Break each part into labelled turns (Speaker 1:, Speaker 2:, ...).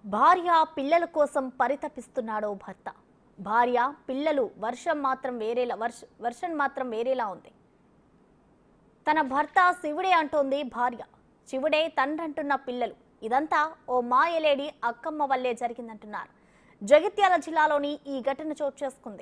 Speaker 1: భార్య పిల్లల కోసం పరితపిస్తున్నాడో భర్త భార్య పిల్లలు వర్షం మాత్రం వేరేలా వర్ష వర్షం మాత్రం వేరేలా ఉంది తన భర్త శివుడే అంటోంది భార్య శివుడే తండ్రంటున్న పిల్లలు ఇదంతా ఓ మాయలేడి అక్కమ్మ వల్లే జరిగిందంటున్నారు జగిత్యాల జిల్లాలోని ఈ ఘటన చోటు చేసుకుంది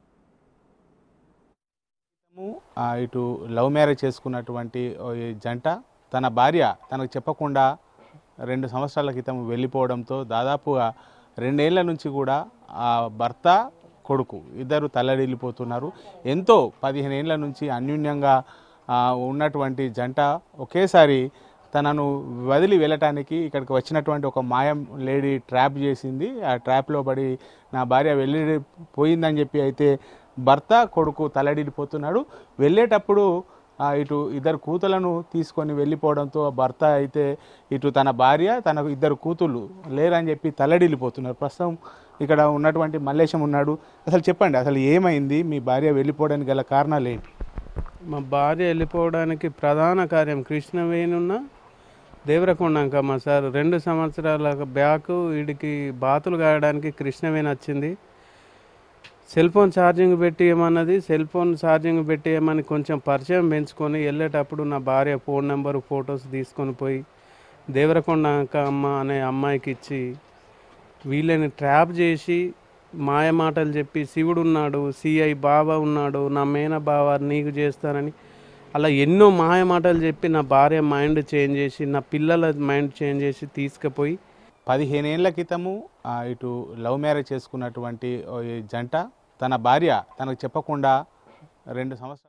Speaker 2: ము, ఆ, ఇటు లవ్ మ్యారేజ్ చేసుకున్నటువంటి ఓ ఈ జంట తన భార్య తనకు చెప్పకుండా రెండు సంవత్సరాల క్రితం వెళ్ళిపోవడంతో దాదాపుగా రెండేళ్ల నుంచి కూడా ఆ భర్త కొడుకు ఇద్దరు తల్లడిల్లిపోతున్నారు ఎంతో పదిహేను ఏళ్ల నుంచి అన్యూన్యంగా ఆ, ఉన్నటువంటి జంట ఒకేసారి తనను వదిలి వెళ్ళటానికి ఇక్కడికి వచ్చినటువంటి ఒక మాయం లేడీ ట్రాప్ చేసింది ఆ ట్రాప్లో పడి నా భార్య వెళ్ళి పోయిందని చెప్పి అయితే భర్త కొడుకు తల్లడిల్లిపోతున్నాడు వెళ్ళేటప్పుడు ఆ, ఇటు ఇద్దరు కూతులను తీసుకొని వెళ్ళిపోవడంతో ఆ భర్త అయితే ఇటు తన భార్య తన ఇద్దరు కూతుళ్ళు లేరని చెప్పి తల్లడిల్లిపోతున్నారు ప్రస్తుతం ఇక్కడ ఉన్నటువంటి మల్లేశం ఉన్నాడు అసలు చెప్పండి అసలు ఏమైంది మీ భార్య వెళ్ళిపోవడానికి గల కారణాలు ఏంటి
Speaker 3: మా భార్య వెళ్ళిపోవడానికి ప్రధాన కార్యం కృష్ణవేణున్న దేవరకొండంకమ్మ సార్ రెండు సంవత్సరాల బ్యాక్ వీడికి బాతులు కాయడానికి కృష్ణవేణి వచ్చింది సెల్ ఫోన్ ఛార్జింగ్ పెట్టి ఏమన్నది సెల్ ఫోన్ ఛార్జింగ్ పెట్టి ఏమని కొంచెం పరిచయం పెంచుకొని వెళ్ళేటప్పుడు నా భార్య ఫోన్ నెంబర్ ఫొటోస్ తీసుకొని పోయి దేవరకొండ అమ్మ అనే అమ్మాయికి ఇచ్చి వీళ్ళని ట్రాప్ చేసి మాయ మాటలు చెప్పి శివుడు ఉన్నాడు సిఐ బాబా ఉన్నాడు నా మేన బావ నీకు చేస్తానని అలా ఎన్నో మాయ మాటలు చెప్పి నా భార్య మైండ్ చేంజ్ చేసి నా పిల్లల మైండ్ చేంజ్ చేసి తీసుకుపోయి
Speaker 2: పదిహేనేళ్ల క్రితము ఆ, ఇటు లవ్ మ్యారేజ్ చేసుకున్నటువంటి ఓ ఈ జంట తన భార్య తనకు చెప్పకుండా రెండు సంవత్సరాలు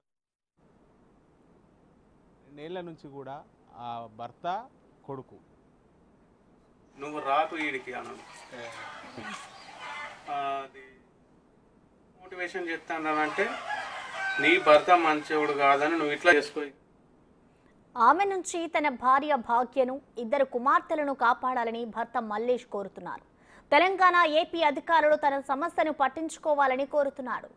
Speaker 2: రెండేళ్ల నుంచి కూడా ఆ భర్త కొడుకు
Speaker 3: నువ్వు రాకు వీడికి అన్నాను అది మోటివేషన్ చెప్తానంటే నీ భర్త మంచివాడు కాదని నువ్వు ఇట్లా చేసుకో
Speaker 1: ఆమె నుంచి తన భార్య భాగ్యను ఇద్దరు కుమార్తెలను కాపాడాలని భర్త మల్లేష్ కోరుతున్నారు తెలంగాణ ఏపీ అధికారులు తన సమస్యను పట్టించుకోవాలని కోరుతున్నాడు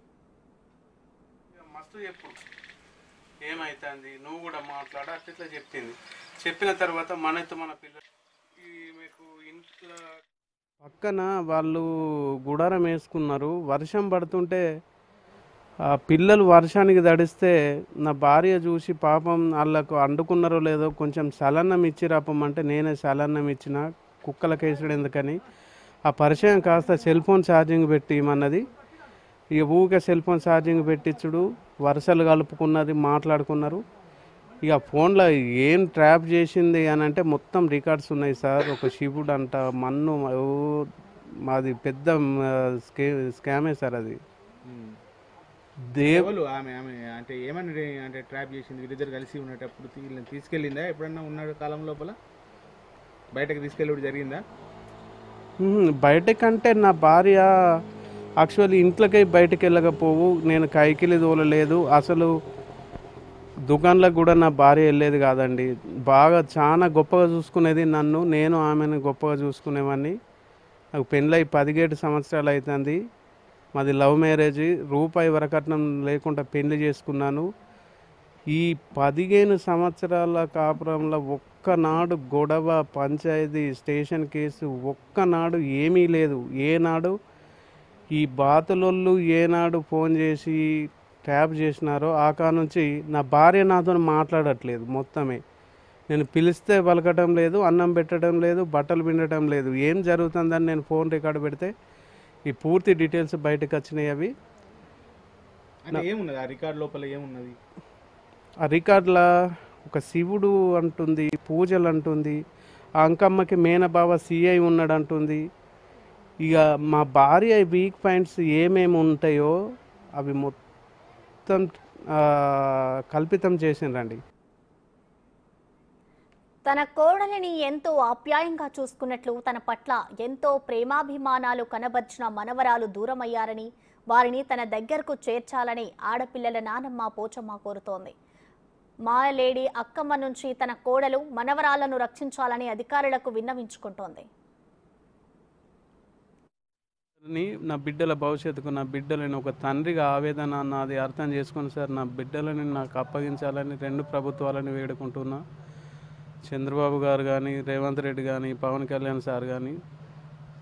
Speaker 3: మస్తు చెప్పు ఏమైతుంది నువ్వు కూడా మాట్లాడ అట్లా ఇట్లా చెప్పింది చెప్పిన తర్వాత మనతో మన పిల్లలు మీకు ఇంట్లో పక్కన వాళ్ళు గుడారం వేసుకున్నారు వర్షం పడుతుంటే ఆ పిల్లలు వర్షానికి తడిస్తే నా భార్య చూసి పాపం వాళ్ళకు అండుకున్నారో లేదో కొంచెం సలన్నం ఇచ్చి రాపమంటే నేనే సలన్నం ఇచ్చిన కుక్కలకి వేసాడు ఎందుకని ఆ పరిచయం కాస్త సెల్ ఫోన్ ఛార్జింగ్ పెట్టి ఇమ్మన్నది ఇక ఊకే సెల్ ఫోన్ ఛార్జింగ్ పెట్టించుడు వరుసలు కలుపుకున్నది మాట్లాడుకున్నారు ఇక ఫోన్లో ఏం ట్రాప్ చేసింది అని అంటే మొత్తం రికార్డ్స్ ఉన్నాయి సార్ ఒక శివుడు అంట మన్ను ఓ, మాది పెద్ద ఆ, స్కే స్కామే సార్ అది దేవ్
Speaker 2: ఎవరు ఆమె ఆమె అంటే ఏమని రే- అంటే ట్రాప్ చేసింది వీళ్ళిద్దరు కలిసి ఉండేటప్పుడు తీ- వీళ్ళని తీసుకెళ్ళిందా ఎప్పుడన్నా ఉన్నాడు కాలం లోపల బయటకు తీసుకెళ్ళడం జరిగిందా
Speaker 3: మ్మ్. బయటకంటే నా భార్య యాక్చువల్లీ ఇంట్లోకి బయటకు వెళ్ళకపోవు నేను కైకిలి తోలలేదు అసలు దుకాణంలకు కూడా నా భార్య వెళ్ళేది కాదండి బాగా చాలా గొప్పగా చూసుకునేది నన్ను నేను ఆమెను గొప్పగా చూసుకునేవాడిని నాకు పెళ్ళై పదిహేడు సంవత్సరాలు అవుతుంది మాది లవ్ మ్యారేజ్ రూపాయి వరకట్నం లేకుండా పెళ్లి చేసుకున్నాను ఈ పదిహేను సంవత్సరాల కాపురంలో ఒక్కనాడు గొడవ పంచాయతీ స్టేషన్ కేసు ఒక్కనాడు ఏమీ లేదు ఏనాడు ఈ బాతులొల్లు ఏనాడు ఫోన్ చేసి ట్యాప్ చేసినారో ఆ కా నుంచి నా భార్య నాతో మాట్లాడట్లేదు మొత్తమే నేను పిలిస్తే పలకటం లేదు అన్నం పెట్టడం లేదు బట్టలు పిండటం లేదు ఏం జరుగుతుందని నేను ఫోన్ రికార్డు పెడితే ఈ పూర్తి డీటెయిల్స్ బయటకు వచ్చినాయి అవి
Speaker 2: అంటే ఏమున్నది ఆ రికార్డ్ లోపల ఏమున్నది
Speaker 3: ఆ రికార్డుల ఒక శివుడు అంటుంది పూజలు అంటుంది ఆ అంకమ్మకి మేనబావ సిఐ ఉన్నాడు అంటుంది ఇక మా భార్య వీక్ పాయింట్స్ ఏమేమి ఉంటాయో అవి మొత్తం ఆ, కల్పితం చేసిండ్రండి
Speaker 1: తన కోడలిని ఎంతో ఆప్యాయంగా చూసుకున్నట్లు తన పట్ల ఎంతో ప్రేమాభిమానాలు కనబర్చిన మనవరాలు దూరమయ్యారని వారిని తన దగ్గరకు చేర్చాలని ఆడపిల్లల నానమ్మ పోచమ్మ కోరుతోంది మాయలేడి అక్కమ్మ నుంచి తన కోడలు మనవరాలను రక్షించాలని అధికారులకు విన్నవించుకుంటోంది
Speaker 3: ని నా బిడ్డల భవిష్యత్తుకు నా బిడ్డలని ఒక తండ్రిగా ఆవేదన నాది అర్థం చేసుకుని సార్ నా బిడ్డలని నాకు అప్పగించాలని రెండు ప్రభుత్వాలని వేడుకుంటున్నా చంద్రబాబు గారు కానీ రేవంత్ రెడ్డి కానీ పవన్ కళ్యాణ్ సార్ కానీ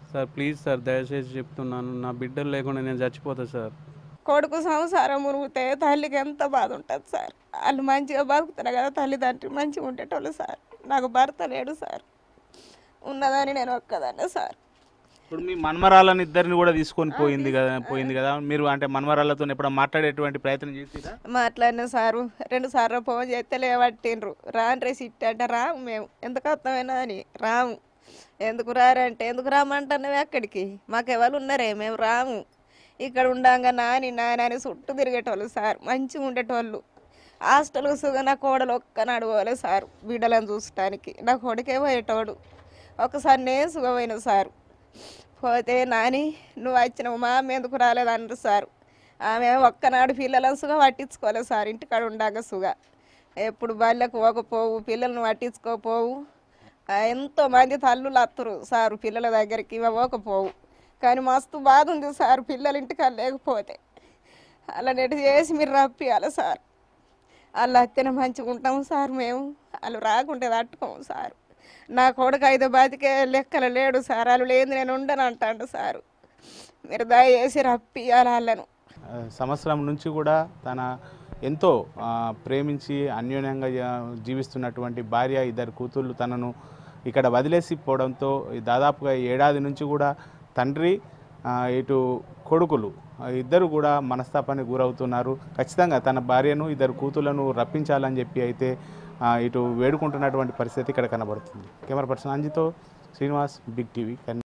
Speaker 3: సార్ ప్లీజ్ సార్ దయచేసి చెప్తున్నాను నా బిడ్డలు లేకుండా నేను చచ్చిపోతా సార్
Speaker 4: కొడుకు సంసారం మునిగితే తల్లికి ఎంత బాధ ఉంటుంది సార్ వాళ్ళు మంచిగా బతుకుతారు కదా తల్లిదండ్రులు మంచిగా ఉండేటోళ్ళు సార్ నాకు భర్త లేడు సార్ ఉన్నదని నేను ఒక్కదాన్నే సార్
Speaker 2: ఇప్పుడు మీ మన్మరాలను ఇద్దరిని కూడా తీసుకొని పోయింది కదా పోయింది కదా మీరు అంటే మన్మరాలతో ఎప్పుడు మాట్లాడేటువంటి ప్రయత్నం చేసిరా
Speaker 4: మాట్లాడిన సారు రెండు సార్లు ఫోన్ చేస్తే లేవట్టిండ్రు రాను రేసి ఇట్టంటే రాము మేము ఎందుకు అర్థమైనా అని రాము ఎందుకు రారంటే ఎందుకు రామంటున్నావు అక్కడికి మాకు ఎవరు ఉన్నారే మేము రాము ఇక్కడ ఉండంగా నాని నాని అని చుట్టూ తిరిగేటోళ్ళు సార్ మంచిగా ఉండేటోళ్ళు హాస్టల్కి సుగా నా కోడలు ఒక్కనాడు పోలే సార్ బిడ్డలను చూసటానికి నా కొడుకే పోయేటోడు ఒకసారి నేను సుఖమైన సారు పోతే నాని నువ్వు వచ్చినావు మా అమ్మ ఎందుకు రాలేదన్నారు సారు ఆమె ఒక్కనాడు పిల్లలను సుగా పట్టించుకోలేదు సార్ ఇంటికాడ ఉండాక సుగా ఎప్పుడు బళ్ళకు పోకపోవు పిల్లలను పట్టించుకోపోవు ఆ, ఎంతో మంది తల్లులు అత్తరు సారు పిల్లల దగ్గరికి ఇవి పోకపోవు కానీ మస్తు బాధ ఉంది సార్ పిల్లలు ఇంటికాడ లేకపోతే అలా నెట్ చేసి మీరు రప్పియాలి సార్ వాళ్ళు అత్తనే మంచిగా ఉంటాము సార్ మేము వాళ్ళు రాకుంటే తట్టుకోము సార్ నా కొడుకు ఐదు బతికే లెక్కలు లేడు సార్ వాళ్ళు లేదు నేను ఉండను అంటాడు సారు మీరు దయచేసి రప్పియాలి వాళ్ళను
Speaker 2: ఆ, సంవత్సరం నుంచి కూడా తన ఎంతో ఆ, ప్రేమించి అన్యోన్యంగా జా- జీవిస్తున్నటువంటి భార్య ఇద్దరు కూతుళ్ళు తనను ఇక్కడ వదిలేసి పోవడంతో ఈ దాదాపుగా ఏడాది నుంచి కూడా తండ్రి ఆ, ఇటు కొడుకులు ఆ, ఇద్దరు కూడా మనస్తాపానికి గురవుతున్నారు ఖచ్చితంగా తన భార్యను ఇద్దరు కూతుళ్లను రప్పించాలని చెప్పి అయితే ఆ, ఇటు వేడుకుంటున్నటువంటి పరిస్థితి ఇక్కడ కనబడుతుంది కెమెరా పర్సన్ అంజితో శ్రీనివాస్ బిగ్ టీవీ